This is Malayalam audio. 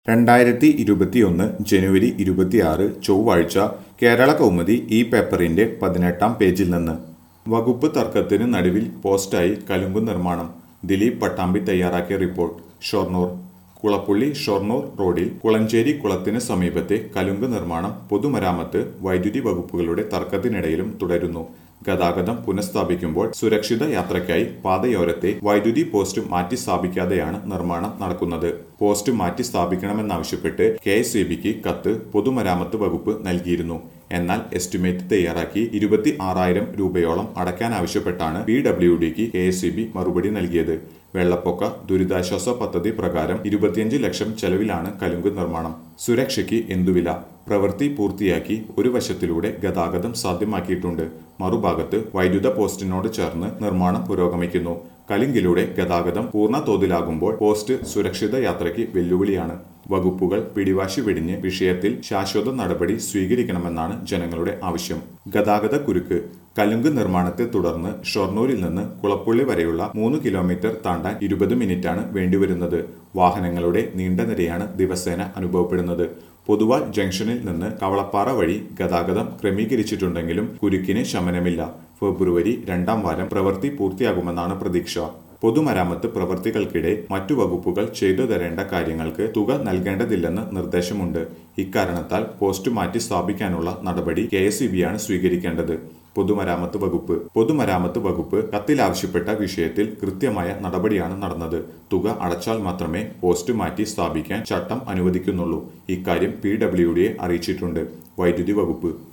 രണ്ടായിരത്തി ഇരുപത്തിയൊന്ന് ജനുവരി ഇരുപത്തിയാറ് ചൊവ്വാഴ്ച കേരള കൗമുദി ഈ പേപ്പറിന്റെ പതിനെട്ടാം പേജിൽ നിന്ന് വകുപ്പ് തർക്കത്തിന് നടുവിൽ പോസ്റ്റായി കലുങ്ക് നിർമ്മാണം ദിലീപ് പട്ടാമ്പി തയ്യാറാക്കിയ റിപ്പോർട്ട് ഷൊർണൂർ കുളപ്പുള്ളി ഷൊർണൂർ റോഡിൽ കുളഞ്ചേരി കുളത്തിന് സമീപത്തെ കലുങ്ക് നിർമ്മാണം പൊതുമരാമത്ത് വൈദ്യുതി വകുപ്പുകളുടെ തർക്കത്തിനിടയിലും തുടരുന്നു ഗതാഗതം പുനഃസ്ഥാപിക്കുമ്പോൾ സുരക്ഷിത യാത്രയ്ക്കായി പാതയോരത്തെ വൈദ്യുതി പോസ്റ്റ് മാറ്റി സ്ഥാപിക്കാതെയാണ് നിർമ്മാണം നടക്കുന്നത് പോസ്റ്റ് മാറ്റി സ്ഥാപിക്കണമെന്നാവശ്യപ്പെട്ട് കെ എസ് ഇ ബിക്ക് കത്ത് പൊതുമരാമത്ത് വകുപ്പ് നൽകിയിരുന്നു എന്നാൽ എസ്റ്റിമേറ്റ് തയ്യാറാക്കി ഇരുപത്തി ആറായിരം രൂപയോളം അടയ്ക്കാനാവശ്യപ്പെട്ടാണ് പി ഡബ്ല്യു ഡിക്ക് കെ എസ് ഇ ബി മറുപടി നൽകിയത് വെള്ളപ്പൊക്ക ദുരിതാശ്വാസ പദ്ധതി പ്രകാരം ഇരുപത്തിയഞ്ച് ലക്ഷം ചെലവിലാണ് കലുങ്ക് നിർമ്മാണം സുരക്ഷയ്ക്ക് എന്തുവില പ്രവൃത്തി പൂർത്തിയാക്കി ഒരു വശത്തിലൂടെ ഗതാഗതം സാധ്യമാക്കിയിട്ടുണ്ട് മറുഭാഗത്ത് വൈദ്യുത പോസ്റ്റിനോട് ചേർന്ന് നിർമ്മാണം പുരോഗമിക്കുന്നു കലിങ്കിലൂടെ ഗതാഗതം പൂർണ്ണ തോതിലാകുമ്പോൾ പോസ്റ്റ് സുരക്ഷിത യാത്രയ്ക്ക് വെല്ലുവിളിയാണ് വകുപ്പുകൾ പിടിവാശി വെടിഞ്ഞ് വിഷയത്തിൽ ശാശ്വത നടപടി സ്വീകരിക്കണമെന്നാണ് ജനങ്ങളുടെ ആവശ്യം ഗതാഗത കുരുക്ക് കലുങ്ക് നിർമ്മാണത്തെ തുടർന്ന് ഷൊർണൂരിൽ നിന്ന് കുളപ്പുള്ളി വരെയുള്ള മൂന്ന് കിലോമീറ്റർ താണ്ടാൻ ഇരുപത് മിനിറ്റാണ് വേണ്ടിവരുന്നത് വാഹനങ്ങളുടെ നീണ്ട നിരയാണ് ദിവസേന അനുഭവപ്പെടുന്നത് പൊതുവാൾ ജംഗ്ഷനിൽ നിന്ന് കവളപ്പാറ വഴി ഗതാഗതം ക്രമീകരിച്ചിട്ടുണ്ടെങ്കിലും കുരുക്കിന് ശമനമില്ല ഫെബ്രുവരി രണ്ടാം വാരം പ്രവൃത്തി പൂർത്തിയാകുമെന്നാണ് പ്രതീക്ഷ പൊതുമരാമത്ത് പ്രവൃത്തികൾക്കിടെ മറ്റു വകുപ്പുകൾ ചെയ്തു തരേണ്ട കാര്യങ്ങൾക്ക് തുക നൽകേണ്ടതില്ലെന്ന് നിർദ്ദേശമുണ്ട് ഇക്കാരണത്താൽ പോസ്റ്റ് മാറ്റി സ്ഥാപിക്കാനുള്ള നടപടി കെ എസ് സ്വീകരിക്കേണ്ടത് പൊതുമരാമത്ത് വകുപ്പ് പൊതുമരാമത്ത് വകുപ്പ് കത്തിൽ ആവശ്യപ്പെട്ട വിഷയത്തിൽ കൃത്യമായ നടപടിയാണ് നടന്നത് തുക അടച്ചാൽ മാത്രമേ പോസ്റ്റ് മാറ്റി സ്ഥാപിക്കാൻ ചട്ടം അനുവദിക്കുന്നുള്ളൂ ഇക്കാര്യം പി ഡബ്ല്യു ഡിയെ അറിയിച്ചിട്ടുണ്ട് വൈദ്യുതി വകുപ്പ്